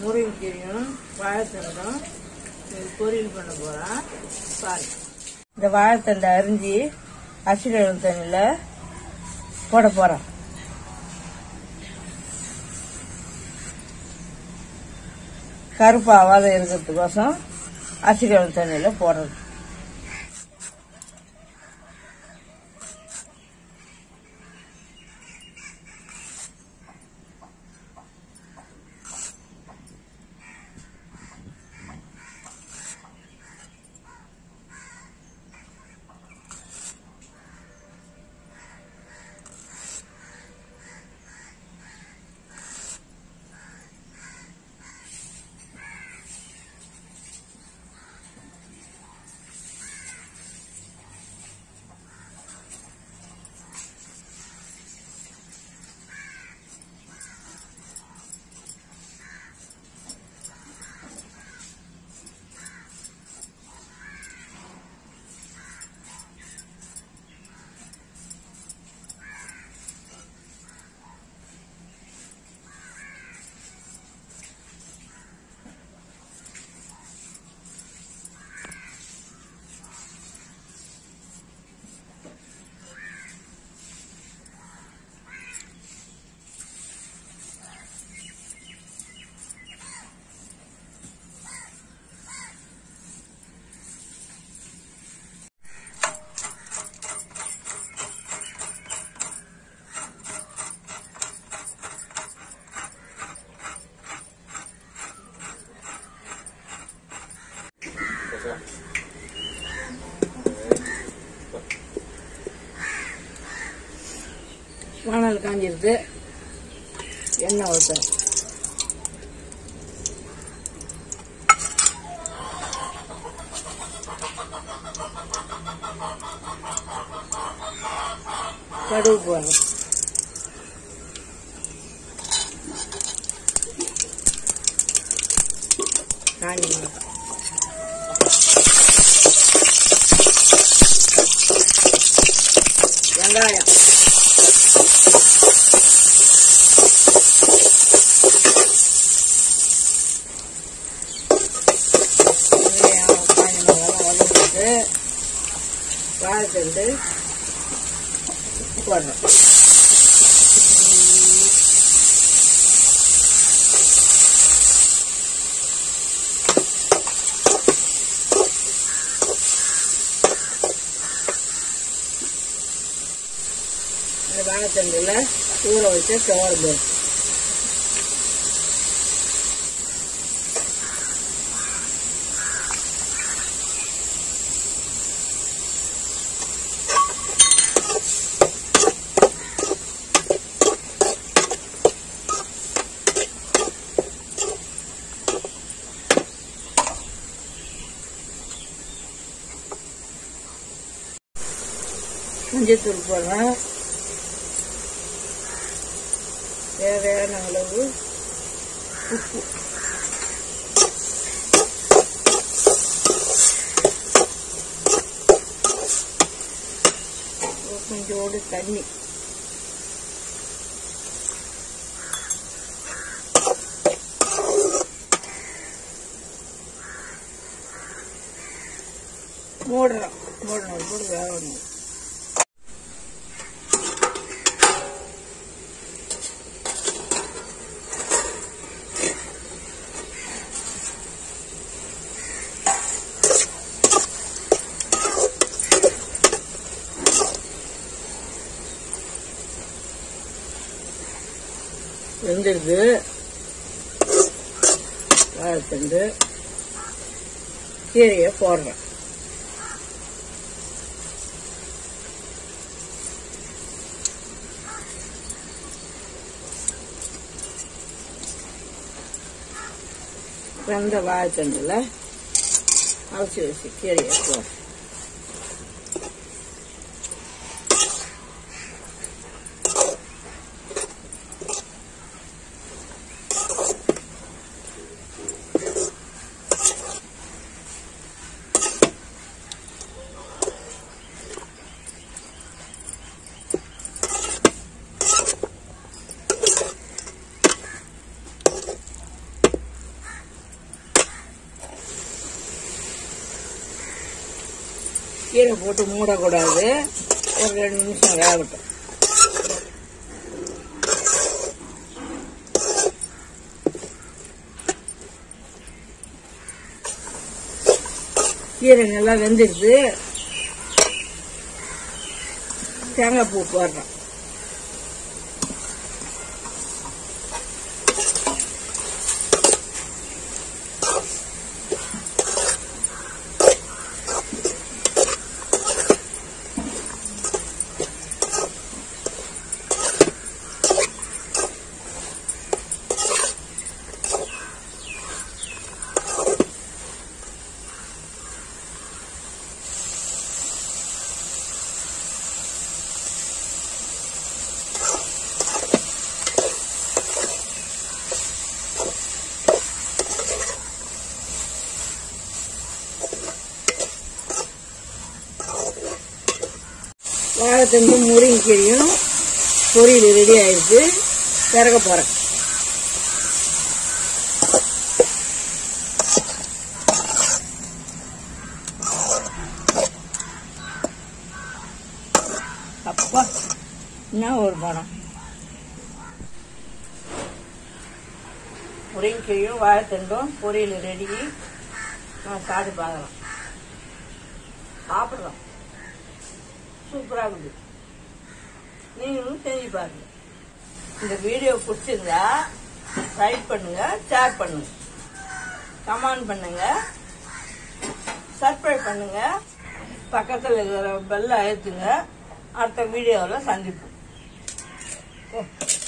முருங்கைக்கீரையும் வாழைத்தண்டும் இது பொரியல் பண்ண போகிறேன் பாரு இந்த வாழைத்தண்டை அரிஞ்சு அரிசி கழுவு தண்ணியில் போட போகிறேன் கருப்பாவாத இருக்கிறதுக்கோசம் அரிசி கழுவு தண்ணியில் போடுறது வானல் காஞ்சிருது எண்ணெய் ஊற்றுறேன் கடுகு போடுறேன் காஞ்சி மிளகாய் வெங்காயம் வெங்காயம் காஞ்ச மிளகாய் வதக்கிட்டு வாழைத்தண்டு போடுறோம் இந்த வாழைத்தண்டில் ஊற வச்ச துவரம் மஞ்சத்தூள் போடுறேன் தேவையான அளவு உப்பு கொஞ்சோடு தண்ணி மூடுறோம் மூடணும் போட்டு வேகணும் வெந்துடுது வாழைத்தண்டு கீரையை போடுறேன் வெந்த வாழைத்தண்டில் அரைச்சி வச்சு கீரையை போடுறேன் கீரை போட்டு மூடக்கூடாது ஒரு ரெண்டு நிமிஷம் வேகட்டும் கீரை நல்லா வெந்துடுது தேங்காய் பூ போடுறோம் வாழைத்தண்டு முருங்கைக்கீரையும் பொரியல் ரெடி ஆயிடுச்சு இறக்க போகிறேன் அப்பா என்ன ஒரு படம் முருங்கைக்கீரையும் வாழைத்தண்டும் பொரியல் ரெடி நான் சாப்பிட்டு பார்க்கலாம் சாப்பிட்றோம் சூப்பராக இருக்குது நீங்களும் செஞ்சு பாருங்க இந்த வீடியோ பிடிச்சிருந்தா லைக் பண்ணுங்க ஷேர் பண்ணுங்க கமெண்ட் பண்ணுங்க சப்ஸ்கிரைப் பண்ணுங்க பக்கத்தில் இருக்கிற பெல்ல அழுத்துங்க அடுத்த வீடியோவில் சந்திப்போம் ஓ